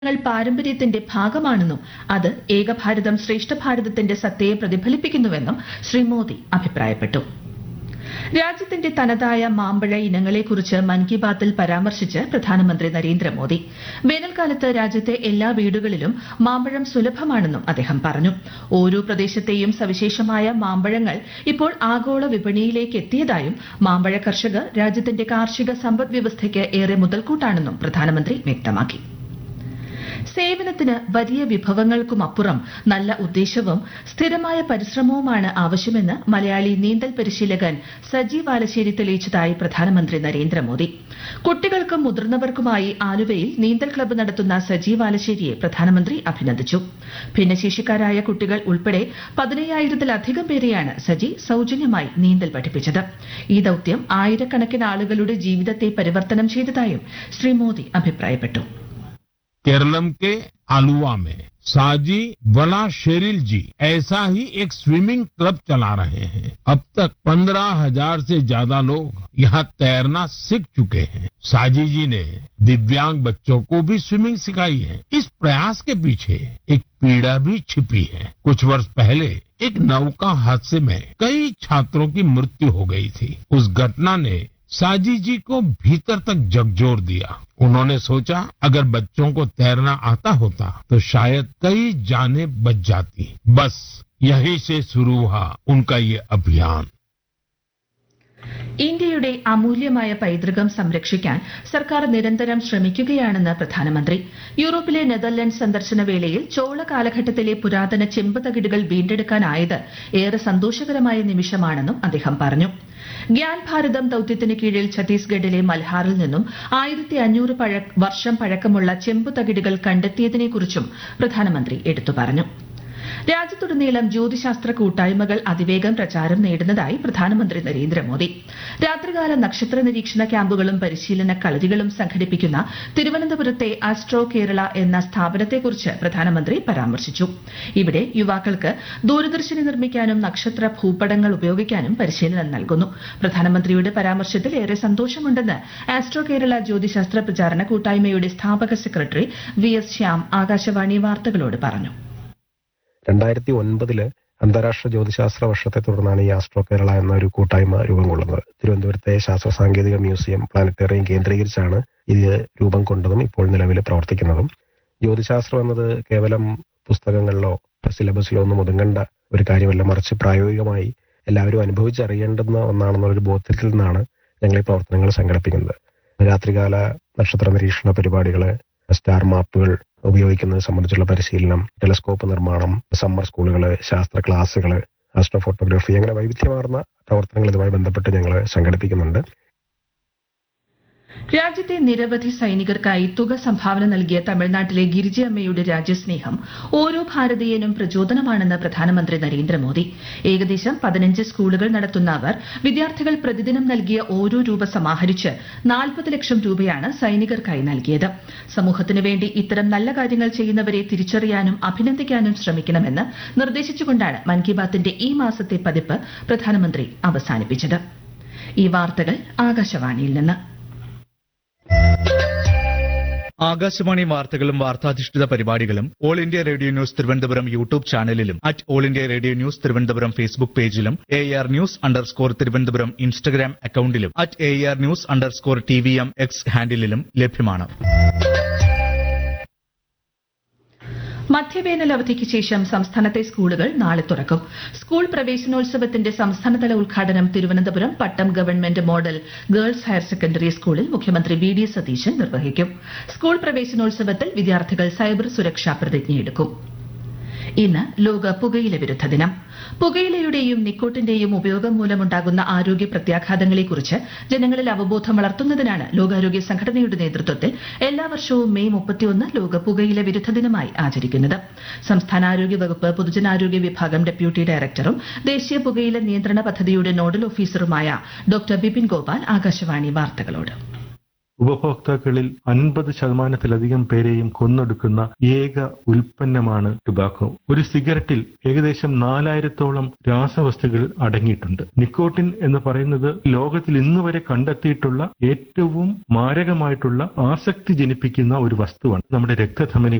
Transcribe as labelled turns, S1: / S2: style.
S1: ങ്ങൾ പാരമ്പര്യത്തിന്റെ ഭാഗമാണെന്നും അത് ഏകഭാരതം ശ്രേഷ്ഠ ഭാരതത്തിന്റെ സത്തയെ പ്രതിഫലിപ്പിക്കുന്നുവെന്നും ശ്രീ മോദി അഭിപ്രായപ്പെട്ടു രാജ്യത്തിന്റെ തനതായ മാമ്പഴ ഇനങ്ങളെക്കുറിച്ച് മൻ കി ബാത്തിൽ പരാമർശിച്ച് പ്രധാനമന്ത്രി നരേന്ദ്രമോദി വേനൽക്കാലത്ത് രാജ്യത്തെ എല്ലാ വീടുകളിലും മാമ്പഴം സുലഭമാണെന്നും അദ്ദേഹം പറഞ്ഞു ഓരോ പ്രദേശത്തെയും സവിശേഷമായ മാമ്പഴങ്ങൾ ഇപ്പോൾ ആഗോള വിപണിയിലേക്ക് എത്തിയതായും മാമ്പഴ കർഷകർ രാജ്യത്തിന്റെ കാർഷിക സമ്പദ് വ്യവസ്ഥയ്ക്ക് ഏറെ മുതൽക്കൂട്ടാണെന്നും പ്രധാനമന്ത്രി വ്യക്തമാക്കി സേവനത്തിന് വലിയ വിഭവങ്ങൾക്കുമപ്പുറം നല്ല ഉദ്ദേശവും സ്ഥിരമായ പരിശ്രമവുമാണ് ആവശ്യമെന്ന് മലയാളി നീന്തൽ പരിശീലകൻ സജി വാലശ്ശേരി തെളിയിച്ചതായി പ്രധാനമന്ത്രി നരേന്ദ്രമോദി കുട്ടികൾക്കും മുതിർന്നവർക്കുമായി ആലുവയിൽ നീന്തൽ ക്ലബ്ബ് നടത്തുന്ന സജി വാലശ്ശേരിയെ പ്രധാനമന്ത്രി അഭിനന്ദിച്ചു ഭിന്നശേഷിക്കാരായ കുട്ടികൾ ഉൾപ്പെടെ പതിനയ്യായിരത്തിലധികം പേരെയാണ് സജി സൌജന്യമായി നീന്തൽ പഠിപ്പിച്ചത് ഈ ദൌത്യം ആയിരക്കണക്കിന് ആളുകളുടെ ജീവിതത്തെ പരിവർത്തനം ചെയ്തതായും ശ്രീ മോദി അഭിപ്രായപ്പെട്ടു
S2: केरलम के आलुवा में साजी वला शेरिल जी ऐसा ही एक स्विमिंग क्लब चला रहे हैं अब तक पंद्रह हजार से ज्यादा लोग यहाँ तैरना सीख चुके हैं साजी जी ने दिव्यांग बच्चों को भी स्विमिंग सिखाई है इस प्रयास के पीछे एक पीड़ा भी छिपी है कुछ वर्ष पहले एक नौका हादसे में कई छात्रों की मृत्यु हो गई थी उस घटना ने साजी जी को भीतर तक झकझोर दिया उन्होंने सोचा अगर बच्चों को तैरना आता होता तो शायद कई जानें बच जाती बस यहीं से शुरू हुआ उनका ये अभियान
S1: ഇന്ത്യയുടെ അമൂല്യമായ പൈതൃകം സംരക്ഷിക്കാൻ സർക്കാർ നിരന്തരം ശ്രമിക്കുകയാണെന്ന് പ്രധാനമന്ത്രി യൂറോപ്പിലെ നെതർലൻഡ് സന്ദർശന വേളയിൽ ചോള കാലഘട്ടത്തിലെ പുരാതന ചെമ്പ് തകിടുകൾ വീണ്ടെടുക്കാനായത് ഏറെ സന്തോഷകരമായ നിമിഷമാണെന്നും അദ്ദേഹം പറഞ്ഞു ഗ്യാൻ ഭാരതം ദൌത്യത്തിന് കീഴിൽ ഛത്തീസ്ഗഡിലെ മൽഹാറിൽ നിന്നും ആയിരത്തി അഞ്ഞൂറ് വർഷം പഴക്കമുള്ള ചെമ്പ് തകിടുകൾ കണ്ടെത്തിയതിനെക്കുറിച്ചും പ്രധാനമന്ത്രി എടുത്തു പറഞ്ഞു രാജ്യത്തുടനീളം ജ്യോതിശാസ്ത്ര കൂട്ടായ്മകൾ അതിവേഗം പ്രചാരം നേടുന്നതായി പ്രധാനമന്ത്രി നരേന്ദ്രമോദി രാത്രികാല നക്ഷത്ര നിരീക്ഷണ ക്യാമ്പുകളും പരിശീലന കളരികളും സംഘടിപ്പിക്കുന്ന തിരുവനന്തപുരത്തെ ആസ്ട്രോ കേരള എന്ന സ്ഥാപനത്തെക്കുറിച്ച് പ്രധാനമന്ത്രി പരാമർശിച്ചു ഇവിടെ യുവാക്കൾക്ക് ദൂരദർശിനി നിർമ്മിക്കാനും നക്ഷത്ര ഭൂപടങ്ങൾ ഉപയോഗിക്കാനും പരിശീലനം നൽകുന്നു പ്രധാനമന്ത്രിയുടെ പരാമർശത്തിൽ ഏറെ സന്തോഷമുണ്ടെന്ന് ആസ്ട്രോ കേരള ജ്യോതിശാസ്ത്ര പ്രചാരണ കൂട്ടായ്മയുടെ സ്ഥാപക secretary V S Shyam Akashvani വാർത്തകളോട് പറഞ്ഞു
S3: രണ്ടായിരത്തി ഒൻപതില് അന്താരാഷ്ട്ര ജ്യോതിശാസ്ത്ര വർഷത്തെ തുടർന്നാണ് ഈ ആസ്ട്രോ കേരള എന്ന ഒരു കൂട്ടായ്മ രൂപം കൊള്ളുന്നത് തിരുവനന്തപുരത്തെ ശാസ്ത്ര സാങ്കേതിക മ്യൂസിയം പ്ലാനറ്റേറിയം കേന്ദ്രീകരിച്ചാണ് ഇത് രൂപം കൊണ്ടതും ഇപ്പോൾ നിലവിൽ പ്രവർത്തിക്കുന്നതും ജ്യോതിശാസ്ത്രം എന്നത് കേവലം പുസ്തകങ്ങളിലോ സിലബസിലോ ഒന്നും ഒതുങ്ങേണ്ട ഒരു കാര്യമല്ല മറിച്ച് പ്രായോഗികമായി എല്ലാവരും അനുഭവിച്ചറിയേണ്ടുന്ന ഒന്നാണെന്നുള്ളൊരു ബോധ്യത്തിൽ നിന്നാണ് ഞങ്ങൾ ഈ പ്രവർത്തനങ്ങൾ സംഘടിപ്പിക്കുന്നത് രാത്രികാല നക്ഷത്ര നിരീക്ഷണ പരിപാടികള് സ്റ്റാർ മാപ്പുകൾ ഉപയോഗിക്കുന്നത് സംബന്ധിച്ചുള്ള പരിശീലനം ടെലസ്കോപ്പ് നിർമ്മാണം സമ്മർ സ്കൂളുകൾ ശാസ്ത്ര ക്ലാസ്സുകൾ ആസ്ട്രോ ഫോട്ടോഗ്രാഫി അങ്ങനെ വൈവിധ്യമാർന്ന പ്രവർത്തനങ്ങൾ ഇതുമായി ബന്ധപ്പെട്ട് ഞങ്ങൾ സംഘടിപ്പിക്കുന്നുണ്ട്
S1: രാജ്യത്തെ നിരവധി സൈനികർക്കായി തുക സംഭാവന നൽകിയ തമിഴ്നാട്ടിലെ ഗിരിജയമ്മയുടെ രാജ്യസ്നേഹം ഓരോ ഭാരതീയനും പ്രചോദനമാണെന്ന് പ്രധാനമന്ത്രി നരേന്ദ്രമോദി ഏകദേശം പതിനഞ്ച് സ്കൂളുകൾ നടത്തുന്ന അവർ വിദ്യാർത്ഥികൾ പ്രതിദിനം നൽകിയ ഓരോ രൂപ സമാഹരിച്ച് നാൽപ്പത് ലക്ഷം രൂപയാണ് സൈനികർക്കായി നൽകിയത് സമൂഹത്തിനു വേണ്ടി ഇത്തരം നല്ല കാര്യങ്ങൾ ചെയ്യുന്നവരെ തിരിച്ചറിയാനും അഭിനന്ദിക്കാനും ശ്രമിക്കണമെന്ന് നിർദ്ദേശിച്ചുകൊണ്ടാണ് മൻ കി ബാത്തിന്റെ ഈ മാസത്തെ പതിപ്പ് പ്രധാനമന്ത്രി അവസാനിപ്പിച്ചത് ഈ വാർത്തകൾ ആകാശവാണിയിൽ നിന്ന്
S4: ആകാശവാണി വാർത്തകളും വാർത്താധിഷ്ഠിത പരിപാടികളും all India radio news Thiruvananthapuram YouTube ചാനലിലും at all India radio news Thiruvananthapuram Facebook പേജിലും A R news underscore Thiruvananthapuram Instagram അക്കൌണ്ടിലും at A R news underscore T V M X ഹാൻഡിലും ലഭ്യമാണ്
S1: മധ്യവേനൽ അവധിക്ക് ശേഷം സംസ്ഥാനത്തെ സ്കൂളുകൾ നാളെ തുറക്കും സ്കൂൾ പ്രവേശനോത്സവത്തിന്റെ സംസ്ഥാനതല ഉദ്ഘാടനം Thiruvananthapuram Pattom government model girls higher secondary സ്കൂളിൽ മുഖ്യമന്ത്രി വി ഡി സതീശൻ നിർവഹിക്കും സ്കൂൾ പ്രവേശനോത്സവത്തിൽ വിദ്യാർത്ഥികൾ സൈബർ സുരക്ഷാ പ്രതിജ്ഞയെടുക്കും ഇന്ന് ലോക പുകയില വിരുദ്ധ ദിനം പുകയിലയുടെയും നിക്കോട്ടിന്റെയും ഉപയോഗം മൂലമുണ്ടാകുന്ന ആരോഗ്യ പ്രത്യാഘാതങ്ങളെക്കുറിച്ച് ജനങ്ങളിൽ അവബോധം വളർത്തുന്നതിനാണ് ലോകാരോഗ്യ സംഘടനയുടെ നേതൃത്വത്തിൽ എല്ലാ വർഷവും മെയ് മുപ്പത്തിയൊന്ന് ലോക പുകയില വിരുദ്ധ ദിനമായി ആചരിക്കുന്നത് സംസ്ഥാന ആരോഗ്യ വകുപ്പ് പൊതുജനാരോഗ്യ വിഭാഗം ഡെപ്യൂട്ടി ഡയറക്ടറും ദേശീയ പുകയില നിയന്ത്രണ പദ്ധതിയുടെ നോഡൽ ഓഫീസറുമായ ഡോക്ടർ ബിപിൻ ഗോപാൽ ആകാശവാണി വാർത്തകളോട്
S5: ഉപഭോക്താക്കളിൽ അൻപത് ശതമാനത്തിലധികം പേരെയും കൊന്നൊടുക്കുന്ന ഏക ഉൽപ്പന്നമാണ് ടുബാക്കോ ഒരു സിഗരറ്റിൽ ഏകദേശം നാലായിരത്തോളം രാസവസ്തുക്കൾ അടങ്ങിയിട്ടുണ്ട് നിക്കോട്ടിൻ എന്ന് പറയുന്നത് ലോകത്തിൽ ഇന്ന് വരെ കണ്ടെത്തിയിട്ടുള്ള ഏറ്റവും മാരകമായിട്ടുള്ള ആസക്തി ജനിപ്പിക്കുന്ന ഒരു വസ്തുവാണ് നമ്മുടെ രക്തധമനികൾ